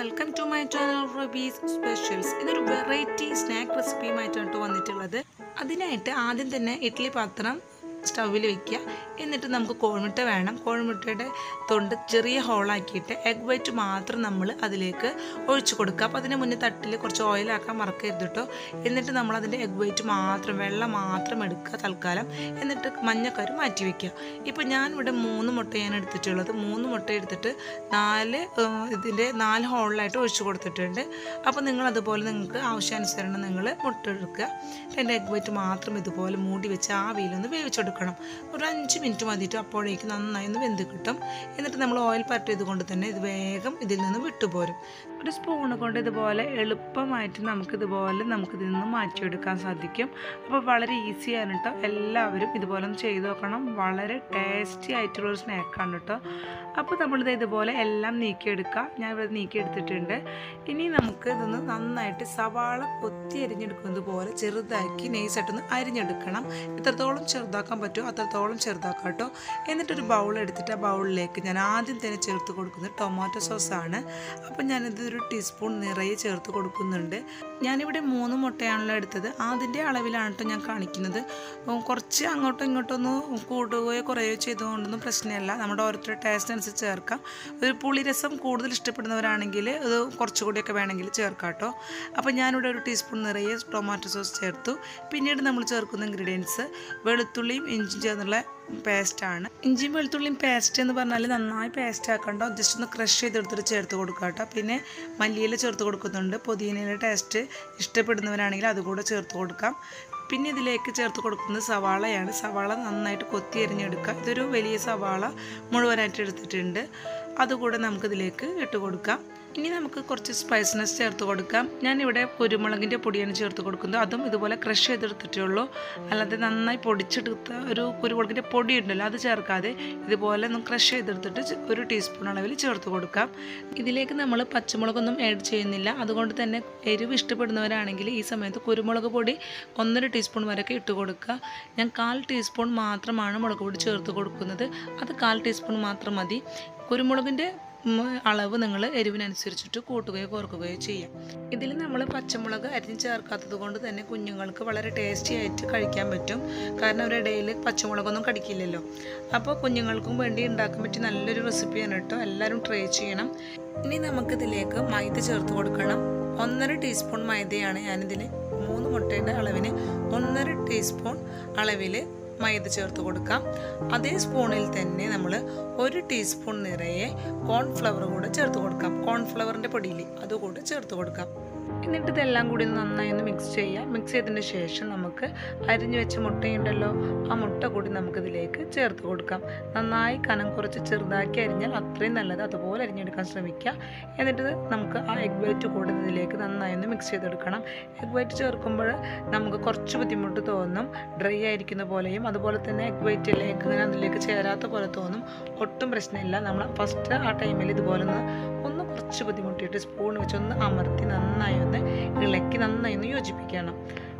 welcome to my channel Rabees specials ഇതൊരു variety snack റെസിപ്പിയുമായിട്ടാണ് കേട്ടോ വന്നിട്ടുള്ളത് അതിനായിട്ട് ആദ്യം തന്നെ ഇഡ്ഡലി പാത്രം സ്റ്റൗവിൽ വെക്കുക എന്നിട്ട് നമുക്ക് കോഴിമുട്ട വേണം കോഴിമുട്ടയുടെ തൊണ്ട് ചെറിയ ഹോളാക്കിയിട്ട് എഗ് വൈറ്റ് മാത്രം നമ്മൾ അതിലേക്ക് ഒഴിച്ചു കൊടുക്കുക അപ്പോൾ അതിന് മുന്നേ തട്ടിൽ കുറച്ച് ഓയിലാക്കാൻ മറക്കരുത് കേട്ടോ എന്നിട്ട് നമ്മൾ അതിൻ്റെ എഗ് വൈറ്റ് മാത്രം വെള്ളം മാത്രം എടുക്കുക തൽക്കാലം എന്നിട്ട് മഞ്ഞക്കരു മാറ്റി വെക്കുക ഇപ്പോൾ ഞാൻ ഇവിടെ മൂന്ന് മുട്ടയാണ് എടുത്തിട്ടുള്ളത് മൂന്ന് മുട്ട എടുത്തിട്ട് നാല് ഏഹ്, ഇതിൻ്റെ നാല് ഹോളിലായിട്ട് ഒഴിച്ചു കൊടുത്തിട്ടുണ്ട് അപ്പോൾ നിങ്ങൾ അതുപോലെ നിങ്ങൾക്ക് ആവശ്യാനുസരണം നിങ്ങൾ മുട്ട എടുക്കുക എൻ്റെ എഗ് വൈറ്റ് മാത്രം ഇതുപോലെ മൂടി വെച്ച് ആവിയിലൊന്ന് വേവിച്ചെടുക്കണം ഒരു അഞ്ച് മിനിറ്റ് മതിയിട്ട് അപ്പോഴേക്ക് നന്നായി ഒന്ന് വെന്ത് കിട്ടും എന്നിട്ട് നമ്മൾ ഓയിൽ പരട്ടിയത് കൊണ്ട് തന്നെ ഇത് വേഗം ഇതിൽ നിന്ന് വിട്ടുപോരും ഒരു സ്പൂണ് കൊണ്ട് ഇതുപോലെ എളുപ്പമായിട്ട് നമുക്കിതുപോലെ നമുക്കിതിൽ നിന്ന് മാറ്റിയെടുക്കാൻ സാധിക്കും അപ്പോൾ വളരെ ഈസിയാണ് കേട്ടോ എല്ലാവരും ഇതുപോലെ ഒന്ന് ചെയ്ത് നോക്കണം വളരെ ടേസ്റ്റി ആയിട്ടുള്ളൊരു സ്നാക്കാണ് കേട്ടോ അപ്പോൾ നമ്മളിത് ഇതുപോലെ എല്ലാം നീക്കിയെടുക്കാം ഞാൻ ഇവിടെ നീക്കിയെടുത്തിട്ടുണ്ട് ഇനി നമുക്ക് ഇതൊന്ന് നന്നായിട്ട് സവാള കൊത്തി അരിഞ്ഞെടുക്കുന്നത് പോലെ ചെറുതാക്കി നെയ്സായിട്ടൊന്ന് അരിഞ്ഞെടുക്കണം എത്രത്തോളം ചെറുതാക്കാൻ പറ്റുമോ അത്രത്തോളം ചെറുതാക്കാം കേട്ടോ എന്നിട്ടൊരു ബൗൾ എടുത്തിട്ട് ആ ബൗളിലേക്ക് ഞാൻ ആദ്യം തന്നെ ചേർത്ത് കൊടുക്കുന്നത് ടൊമാറ്റോ സോസാണ് അപ്പോൾ ഞാനിത് ഒരു ടീസ്പൂൺ നിറയെ ചേർത്ത് കൊടുക്കുന്നുണ്ട് ഞാനിവിടെ മൂന്ന് മുട്ടയാണല്ലോ എടുത്തത് അതിൻ്റെ അളവിലാണ് കേട്ടോ ഞാൻ കാണിക്കുന്നത് ഉം, കുറച്ച് അങ്ങോട്ടും ഇങ്ങോട്ടും ഒന്ന് കൂടുകയോ കുറയോ ചെയ്തുകൊണ്ടൊന്നും പ്രശ്നമില്ല നമ്മുടെ ഓരോരുത്തരുടെ ടേസ്റ്റ് അനുസരിച്ച് ചേർക്കാം ഒരു പുളിരസം കൂടുതൽ ഇഷ്ടപ്പെടുന്നവരാണെങ്കിൽ അത് കുറച്ചുകൂടിയൊക്കെ വേണമെങ്കിൽ ചേർക്കാം കേട്ടോ അപ്പോൾ ഞാനിവിടെ ഒരു ടീസ്പൂൺ നിറയെ ടൊമാറ്റോ സോസ് ചേർത്തു പിന്നീട് നമ്മൾ ചേർക്കുന്ന ഇൻഗ്രീഡിയൻസ് വെളുത്തുള്ളിയും ഇഞ്ചിയും ചേർന്നുള്ള പേസ്റ്റാണ് ഇഞ്ചിയും വെളുത്തുള്ളിയും പേസ്റ്റ് എന്ന് പറഞ്ഞാൽ നന്നായി പേസ്റ്റ് ആക്കണ്ടോ ജസ്റ്റ് ഒന്ന് ക്രഷ് ചെയ്തെടുത്തിട്ട് ചേർത്ത് കൊടുക്കുക കേട്ടോ പിന്നെ മല്ലിയില ചേർത്ത് കൊടുക്കുന്നുണ്ട് പുതിനയില ടേസ്റ്റ് ഇഷ്ടപ്പെടുന്നവരാണെങ്കിൽ അതുകൂടെ ചേർത്ത് കൊടുക്കാം പിന്നെ ഇതിലേക്ക് ചേർത്ത് കൊടുക്കുന്നത് സവാളയാണ് സവാള നന്നായിട്ട് കൊത്തി അരിഞ്ഞെടുക്കുക ഇതൊരു വലിയ സവാള മുഴുവനായിട്ട് എടുത്തിട്ടുണ്ട് അതുകൂടെ നമുക്കിതിലേക്ക് ഇട്ട് കൊടുക്കാം ഇനി നമുക്ക് കുറച്ച് സ്പൈസിനെസ് ചേർത്ത് കൊടുക്കാം ഞാനിവിടെ കുരുമുളകിൻ്റെ പൊടിയാണ് ചേർത്ത് കൊടുക്കുന്നത് അതും ഇതുപോലെ ക്രഷ് ചെയ്തെടുത്തിട്ടുള്ളൂ അല്ലാതെ നന്നായി പൊടിച്ചെടുത്ത ഒരു കുരുമുളകിൻ്റെ പൊടി ഉണ്ടല്ലോ അത് ചേർക്കാതെ ഇതുപോലെ ഒന്ന് ക്രഷ് ചെയ്തെടുത്തിട്ട് ചെ- ഒരു ടീസ്പൂൺ അളവിൽ ചേർത്ത് കൊടുക്കാം ഇതിലേക്ക് നമ്മൾ പച്ചമുളകൊന്നും ആഡ് ചെയ്യുന്നില്ല അതുകൊണ്ട് തന്നെ എരിവ് ഇഷ്ടപ്പെടുന്നവരാണെങ്കിൽ ഈ സമയത്ത് കുരുമുളക് പൊടി ഒന്നര ടീസ്പൂൺ വരെയൊക്കെ ഇട്ട് കൊടുക്കുക ഞാൻ കാൽ ടീസ്പൂൺ മാത്രമാണ് മുളക് പൊടി ചേർത്ത് കൊടുക്കുന്നത് അത് കാൽ ടീസ്പൂൺ മാത്രം മതി കുരുമുളകിൻ്റെ ഉം, അളവ് നിങ്ങൾ എരിവിനനുസരിച്ചിട്ട് കൂട്ടുകയോ കുറക്കുകയോ ചെയ്യാം ഇതിൽ നമ്മൾ പച്ചമുളക് അരിഞ്ഞ് ചേർക്കാത്തത് കൊണ്ട് തന്നെ കുഞ്ഞുങ്ങൾക്ക് വളരെ ടേസ്റ്റി ആയിട്ട് കഴിക്കാൻ പറ്റും കാരണം അവരുടെ ഇടയിൽ പച്ചമുളകൊന്നും കടിക്കില്ലല്ലോ അപ്പോൾ കുഞ്ഞുങ്ങൾക്കും വേണ്ടി ഉണ്ടാക്കാൻ പറ്റിയ നല്ലൊരു റെസിപ്പിയാണ് കേട്ടോ എല്ലാവരും ട്രൈ ചെയ്യണം ഇനി നമുക്കിതിലേക്ക് മൈദ ചേർത്ത് കൊടുക്കണം ഒന്നര ടീസ്പൂൺ മൈദയാണ് ഞാനിതിൽ മൂന്ന് മുട്ടയുടെ അളവിന് ഒന്നര ടീസ്പൂൺ അളവിൽ മൈദ ചേർത്ത് കൊടുക്കാം അതേ സ്പൂണിൽ തന്നെ നമ്മൾ ഒരു ടീസ്പൂൺ നിറയെ കോൺഫ്ലവർ കൂടെ ചേർത്ത് കൊടുക്കാം കോൺഫ്ലവറിൻ്റെ പൊടിയില്ലേ അതുകൂടെ ചേർത്ത് കൊടുക്കാം എന്നിട്ട് ഇതെല്ലാം കൂടി ഒന്ന് നന്നായി ഒന്ന് മിക്സ് ചെയ്യാം മിക്സ് ചെയ്തതിന് ശേഷം നമുക്ക് അരിഞ്ഞു വെച്ച മുട്ടയുണ്ടല്ലോ ആ മുട്ട കൂടി നമുക്കിതിലേക്ക് ചേർത്ത് കൊടുക്കാം നന്നായി കനം കുറച്ച് ചെറുതാക്കി അരിഞ്ഞാൽ അത്രയും നല്ലത് അതുപോലെ അരിഞ്ഞെടുക്കാൻ ശ്രമിക്കുക എന്നിട്ട് നമുക്ക് ആ എഗ് വൈറ്റ് കൂടി ഇതിലേക്ക് നന്നായി ഒന്ന് മിക്സ് ചെയ്തെടുക്കണം എഗ് വൈറ്റ് ചേർക്കുമ്പോൾ നമുക്ക് കുറച്ച് ബുദ്ധിമുട്ട് തോന്നും ഡ്രൈ ആയിരിക്കുന്ന പോലെയും അതുപോലെ തന്നെ എഗ് വൈറ്റിലേക്ക് ഇങ്ങനെ അതിലേക്ക് ചേരാത്ത പോലെ തോന്നും ഒട്ടും പ്രശ്നമില്ല നമ്മൾ ഫസ്റ്റ് ആ ടൈമിൽ ഇതുപോലെ ഒന്ന് ഒന്ന് കുറച്ച് ബുദ്ധിമുട്ടിയിട്ട് സ്പൂൺ വെച്ച് ഒന്ന് അമർത്തി നന്നായി ഒന്ന് ഇളക്കി നന്നായി ഒന്ന് യോജിപ്പിക്കണം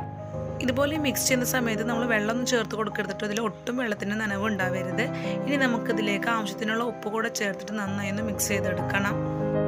ഇതുപോലെ മിക്സ് ചെയ്യുന്ന സമയത്ത് നമ്മൾ വെള്ളമൊന്നും ചേർത്ത് കൊടുക്കരുത് കേട്ടോ ഇതിൽ ഒട്ടും വെള്ളത്തിൻ്റെ നനവ് ഉണ്ടാവരുത് ഇനി നമുക്കിതിലേക്ക് ആവശ്യത്തിനുള്ള ഉപ്പ് കൂടെ ചേർത്തിട്ട് നന്നായി ഒന്ന് മിക്സ് ചെയ്തെടുക്കണം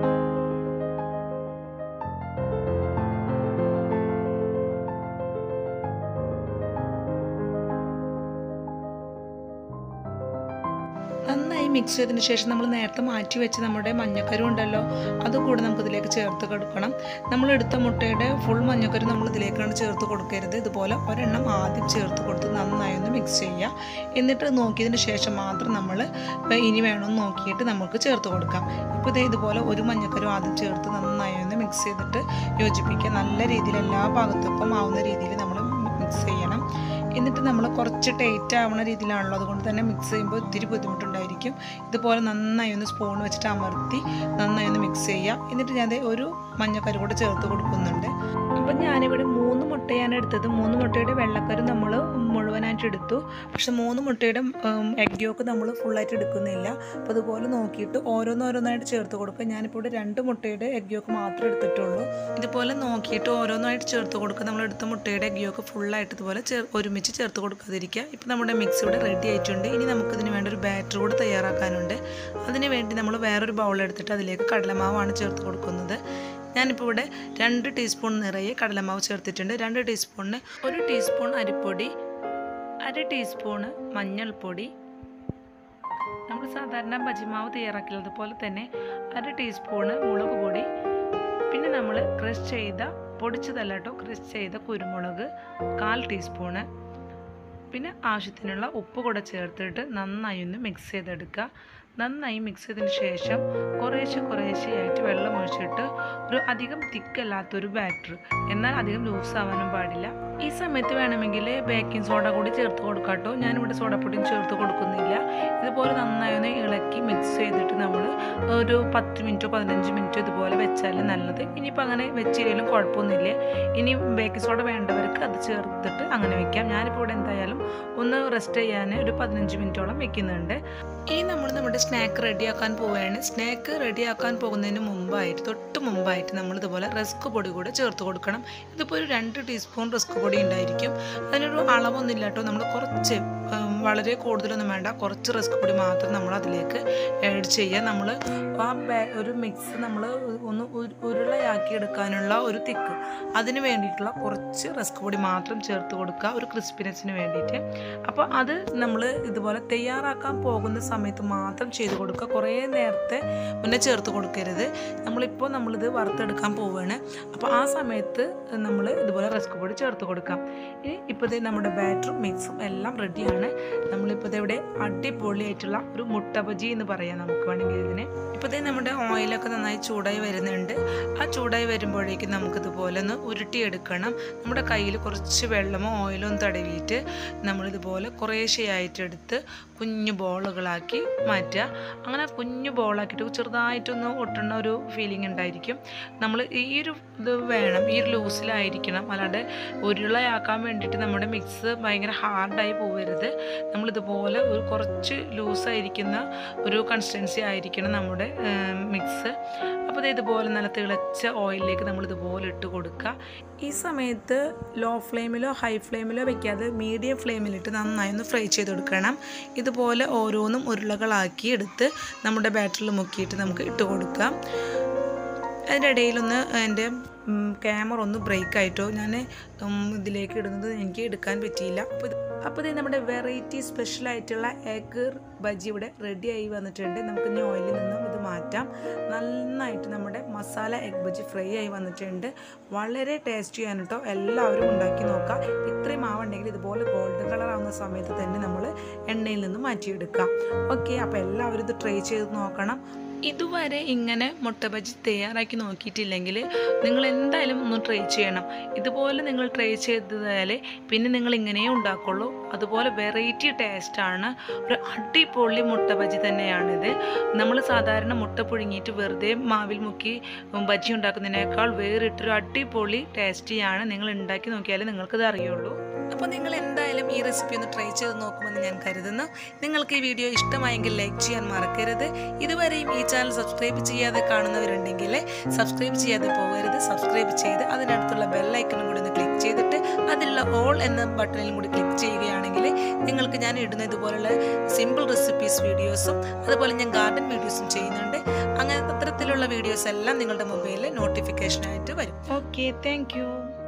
നന്നായി മിക്സ് ചെയ്തതിന് ശേഷം നമ്മൾ നേരത്തെ മാറ്റി വെച്ച് നമ്മുടെ മഞ്ഞക്കരു ഉണ്ടല്ലോ അതുകൂടെ നമുക്ക് ഇതിലേക്ക് ചേർത്ത് കൊടുക്കണം നമ്മൾ എടുത്ത മുട്ടയുടെ ഫുൾ മഞ്ഞക്കരു നമ്മൾ ഇതിലേക്കാണ് ചേർത്ത് കൊടുക്കരുത് ഇതുപോലെ ഒരെണ്ണം ആദ്യം ചേർത്ത് കൊടുത്ത് നന്നായി ഒന്ന് മിക്സ് ചെയ്യുക എന്നിട്ട് നോക്കിയതിന് ശേഷം മാത്രം നമ്മൾ ഇനി വേണമെന്ന് നോക്കിയിട്ട് നമുക്ക് ചേർത്ത് കൊടുക്കാം ഇപ്പോൾ ഇതേ ഇതുപോലെ ഒരു മഞ്ഞക്കരു ആദ്യം ചേർത്ത് നന്നായി ഒന്ന് മിക്സ് ചെയ്തിട്ട് യോജിപ്പിക്കുക നല്ല രീതിയിൽ എല്ലാ ഭാഗത്തൊപ്പം ആവുന്ന രീതിയിൽ നമ്മൾ മിക്സ് ചെയ്യണം എന്നിട്ട് നമ്മൾ കുറച്ച് ടൈറ്റ് ആവുന്ന രീതിയിലാണല്ലോ അതുകൊണ്ട് തന്നെ മിക്സ് ചെയ്യുമ്പോൾ ഒത്തിരി ബുദ്ധിമുട്ടുണ്ടായിരിക്കും ഇതുപോലെ നന്നായി ഒന്ന് സ്പൂൺ വെച്ചിട്ട് അമർത്തി നന്നായി ഒന്ന് മിക്സ് ചെയ്യാം എന്നിട്ട് ഞാൻ ദേ ഒരു മഞ്ഞക്കരി കൂടെ ചേർത്ത് കൊടുക്കുന്നുണ്ട് അപ്പോൾ അപ്പം ഞാനിവിടെ മൂന്ന് മുട്ടയാണ് എടുത്തത് മൂന്ന് മുട്ടയുടെ വെള്ളക്കരു നമ്മൾ മുഴുവനായിട്ട് എടുത്തു പക്ഷെ മൂന്ന് മുട്ടയുടെ എഗ് യോക്ക് നമ്മൾ ഫുള്ളായിട്ട് എടുക്കുന്നില്ല അപ്പോൾ അതുപോലെ നോക്കിയിട്ട് ഓരോന്നോരോന്നായിട്ട് ചേർത്ത് കൊടുക്കുക ഞാനിപ്പോൾ ഇവിടെ രണ്ട് മുട്ടയുടെ എഗ് യോക്ക് മാത്രമേ എടുത്തിട്ടുള്ളൂ ഇതുപോലെ നോക്കിയിട്ട് ഓരോന്നായിട്ട് ചേർത്ത് കൊടുക്കുക നമ്മൾ എടുത്ത മുട്ടയുടെ എഗ് യോക്ക് ഫുള്ളായിട്ട് ഇതുപോലെ ചേർ ഒരുമിച്ച് ചേർത്ത് കൊടുക്കാതിരിക്കുക ഇപ്പോൾ നമ്മുടെ മിക്സ് ഇവിടെ റെഡി ആയിട്ടുണ്ട് ഇനി നമുക്കിതിന് വേണ്ട ഒരു ബാറ്റർ കൂടെ തയ്യാറാക്കാനുണ്ട് അതിന് വേണ്ടി നമ്മൾ വേറൊരു ബൗൾ എടുത്തിട്ട് അതിലേക്ക് കടലമാവാണ് ചേർത്ത് കൊടുക്കുന്നത് ഞാനിപ്പോൾ ഇവിടെ രണ്ട് ടീസ്പൂൺ നിറയെ കടലമാവ് ചേർത്തിട്ടുണ്ട് രണ്ട് ടീസ്പൂണിന് ഒരു ടീസ്പൂൺ അരിപ്പൊടി അര ടീസ്പൂണ് മഞ്ഞൾപ്പൊടി നമ്മൾ സാധാരണ ബജിമാവ് തയ്യാറാക്കുന്നത് പോലെ തന്നെ അര ടീസ്പൂണ് മുളക് പൊടി പിന്നെ നമ്മൾ ക്രഷ് ചെയ്ത പൊടിച്ചതല്ല കേട്ടോ ക്രഷ് ചെയ്ത കുരുമുളക് കാൽ ടീസ്പൂണ് പിന്നെ ആവശ്യത്തിനുള്ള ഉപ്പ് കൂടെ ചേർത്തിട്ട് നന്നായി ഒന്ന് മിക്സ് ചെയ്തെടുക്കുക നന്നായി മിക്സ് ചെയ്തതിന് ശേഷം കുറേശ്ശെ കുറേശ്ശെയായിട്ട് വെള്ളം ഒഴിച്ചിട്ട് ഒരു അധികം തിക്കല്ലാത്തൊരു ബാറ്റർ എന്നാൽ അധികം ലൂസ് ആവാനും പാടില്ല ഈ സമയത്ത് വേണമെങ്കിൽ ബേക്കിംഗ് സോഡ കൂടി ചേർത്ത് കൊടുക്കാം കേട്ടോ ഞാനിവിടെ സോഡപ്പൊടിയും ചേർത്ത് കൊടുക്കുന്നില്ല ഇതുപോലെ നന്നായി ഒന്ന് ഇളക്കി മിക്സ് ചെയ്തിട്ട് നമ്മൾ ഒരു പത്ത് മിനിറ്റോ പതിനഞ്ച് മിനിറ്റോ ഇതുപോലെ വെച്ചാൽ നല്ലത് ഇനിയിപ്പോൾ അങ്ങനെ വെച്ചില്ലെങ്കിലും കുഴപ്പമൊന്നുമില്ല ഇനി ബേക്കിംഗ് സോഡ വേണ്ടവർക്ക് അത് ചേർത്തിട്ട് അങ്ങനെ വെക്കാം ഞാനിപ്പോൾ ഇവിടെ എന്തായാലും ഒന്ന് റെസ്റ്റ് ചെയ്യാൻ ഒരു പതിനഞ്ച് മിനിറ്റോളം വെക്കുന്നുണ്ട് ഇനി നമ്മൾ നമ്മുടെ സ്നാക്ക് റെഡിയാക്കാൻ പോവുകയാണ് സ്നാക്ക് റെഡിയാക്കാൻ പോകുന്നതിന് മുമ്പായിട്ട് തൊട്ട് മുമ്പായിട്ട് നമ്മൾ ഇതുപോലെ റസ്ക് പൊടി കൂടെ ചേർത്ത് കൊടുക്കണം ഇതിപ്പോൾ ഒരു രണ്ട് ടീസ്പൂൺ റസ്ക് പൊടി ഉണ്ടായിരിക്കും അതിനൊരു അളവൊന്നുമില്ല കേട്ടോ നമ്മൾ കുറച്ച് ഉം, വളരെ കൂടുതലൊന്നും വേണ്ട കുറച്ച് റസ്ക് പൊടി മാത്രം നമ്മൾ അതിലേക്ക് ആഡ് ചെയ്യുക നമ്മൾ ആ ബാ- ഒരു മിക്സ് നമ്മൾ ഒന്ന് ഉരു- ഉരുളയാക്കി എടുക്കാനുള്ള ഒരു തിക്ക് അതിന് വേണ്ടിയിട്ടുള്ള കുറച്ച് റസ്ക് പൊടി മാത്രം ചേർത്ത് കൊടുക്കുക ഒരു ക്രിസ്പിനെസ്സിന് വേണ്ടിയിട്ട് അപ്പോൾ അത് നമ്മൾ ഇതുപോലെ തയ്യാറാക്കാൻ പോകുന്ന സമയത്ത് മാത്രം ചെയ്ത് കൊടുക്കുക കുറേ നേരത്തെ മുന്നേ ചേർത്ത് കൊടുക്കരുത് നമ്മളിപ്പോൾ നമ്മളിത് വറുത്തെടുക്കാൻ പോവുകയാണ് അപ്പോൾ ആ സമയത്ത് നമ്മൾ ഇതുപോലെ റസ്ക് പൊടി ചേർത്ത് കൊടുക്കാം ഇനി ഇപ്പോൾ ദേ നമ്മുടെ ബാറ്ററും മിക്സും എല്ലാം റെഡിയാണ് നമ്മളിപ്പോൾ ദേ ഇവിടെ അടിപൊളിയായിട്ടുള്ള ഒരു മുട്ട ബജി എന്ന് പറയാം നമുക്ക് വേണമെങ്കിൽ ഇതിനെ ഇപ്പോൾ ദേ നമ്മുടെ ഓയിലൊക്കെ നന്നായി ചൂടായി വരുന്നുണ്ട് ആ ചൂടായി വരുമ്പോഴേക്കും നമുക്കിതുപോലെ ഒന്ന് ഉരുട്ടിയെടുക്കണം നമ്മുടെ കയ്യിൽ കുറച്ച് വെള്ളമോ ഓയിലോ ഒന്ന് തടവിയിട്ട് നമ്മളിതുപോലെ കുറേശ്ശെയായിട്ട് എടുത്ത് കുഞ്ഞു ബോളുകളാക്കി മാറ്റുക അങ്ങനെ കുഞ്ഞു ബോളാക്കിയിട്ട് ചെറുതായിട്ടൊന്ന് ഒട്ടുന്ന ഒരു ഫീലിംഗ് ഉണ്ടായിരിക്കും നമ്മൾ ഈ ഒരു ഇത് വേണം ഈ ഒരു ലൂസിലായിരിക്കണം അല്ലാണ്ട് ഉരുളയാക്കാൻ വേണ്ടിയിട്ട് നമ്മുടെ മിക്സ് ഭയങ്കര ഹാർഡായി പോകരുത് നമ്മളിതുപോലെ ഒരു കുറച്ച് ലൂസായിരിക്കുന്ന ഒരു കൺസിസ്റ്റൻസി ആയിരിക്കണം നമ്മുടെ മിക്സ് അപ്പോൾ ഇത് ഇതുപോലെ നല്ല തിളച്ച ഓയിലിലേക്ക് നമ്മൾ ഇതുപോലെ ഇട്ട് കൊടുക്കുക ഈ സമയത്ത് ലോ ഫ്ലെയിമിലോ ഹൈ ഫ്ലെയിമിലോ വെക്കാതെ മീഡിയം ഫ്ലെയിമിലിട്ട് നന്നായി ഒന്ന് ഫ്രൈ ചെയ്തെടുക്കണം ഇതുപോലെ ഓരോന്നും ഉരുളകളാക്കി എടുത്ത് നമ്മുടെ ബാറ്ററിൽ മുക്കിയിട്ട് നമുക്ക് ഇട്ട് കൊടുക്കാം അതിൻ്റെ ഇടയിലൊന്ന് എൻ്റെ ക്യാമറ ഒന്ന് ബ്രേക്ക് ആയിട്ടോ ഞാൻ ഇതിലേക്ക് ഇടുന്നത് എനിക്ക് എടുക്കാൻ പറ്റിയില്ല അപ്പോൾ ഇത് അപ്പോൾ ഇത് നമ്മുടെ വെറൈറ്റി സ്പെഷ്യൽ ആയിട്ടുള്ള എഗ് ബജി ഇവിടെ റെഡി ആയി വന്നിട്ടുണ്ട് നമുക്ക് ഇനി ഓയിലിൽ നിന്നും ഇത് മാറ്റാം നന്നായിട്ട് നമ്മുടെ മസാല എഗ് ബജി ഫ്രൈ ആയി വന്നിട്ടുണ്ട് വളരെ ടേസ്റ്റിയാണ് കേട്ടോ എല്ലാവരും ഉണ്ടാക്കി നോക്കാം ഇത്രയും മാവുണ്ടെങ്കിൽ ഇതുപോലെ ഗോൾഡൻ കളർ ആവുന്ന സമയത്ത് തന്നെ നമ്മൾ എണ്ണയിൽ നിന്ന് മാറ്റിയെടുക്കാം ഓക്കെ അപ്പോൾ എല്ലാവരും ഇത് ട്രൈ ചെയ്ത് നോക്കണം ഇതുവരെ ഇങ്ങനെ മുട്ട ബജി തയ്യാറാക്കി നോക്കിയിട്ടില്ലെങ്കിൽ നിങ്ങൾ എന്തായാലും ഒന്ന് ട്രൈ ചെയ്യണം ഇതുപോലെ നിങ്ങൾ ട്രൈ ചെയ്തതാൽ പിന്നെ നിങ്ങൾ ഇങ്ങനെയേ ഉണ്ടാക്കുള്ളൂ അതുപോലെ വെറൈറ്റി ടേസ്റ്റാണ് ഒരു അടിപൊളി മുട്ട ബജി തന്നെയാണിത് നമ്മൾ സാധാരണ മുട്ട പുഴുങ്ങിയിട്ട് വെറുതെ മാവിൽ മുക്കി ബജി ഉണ്ടാക്കുന്നതിനേക്കാൾ വേറിട്ടൊരു അടിപൊളി ടേസ്റ്റിയാണ് നിങ്ങൾ ഉണ്ടാക്കി നോക്കിയാലേ നിങ്ങൾക്കത് അറിയുള്ളൂ അപ്പോൾ നിങ്ങൾ എന്തായാലും ഈ റെസിപ്പി ഒന്ന് ട്രൈ ചെയ്ത് നോക്കുമെന്ന് ഞാൻ കരുതുന്നു നിങ്ങൾക്ക് ഈ വീഡിയോ ഇഷ്ടമായെങ്കിൽ ലൈക്ക് ചെയ്യാൻ മറക്കരുത് ഇതുവരെയും ഈ ചാനൽ സബ്സ്ക്രൈബ് ചെയ്യാതെ കാണുന്നവരുണ്ടെങ്കിൽ സബ്സ്ക്രൈബ് ചെയ്യാതെ പോകരുത് സബ്സ്ക്രൈബ് ചെയ്ത് അതിനടുത്തുള്ള ബെല്ലൈക്കണും കൂടി ഒന്ന് ക്ലിക്ക് ചെയ്തിട്ട് അതിലുള്ള ഓൾ എന്ന ബട്ടണിലും കൂടി ക്ലിക്ക് ചെയ്യുകയാണെങ്കിൽ നിങ്ങൾക്ക് ഞാൻ ഇടുന്ന ഇതുപോലുള്ള സിമ്പിൾ റെസിപ്പീസ് വീഡിയോസും അതുപോലെ ഞാൻ ഗാർഡൻ വീഡിയോസും ചെയ്യുന്നുണ്ട് അങ്ങനെ അത്തരത്തിലുള്ള വീഡിയോസ് എല്ലാം നിങ്ങളുടെ മൊബൈലിൽ നോട്ടിഫിക്കേഷനായിട്ട് വരും ഓക്കെ താങ്ക്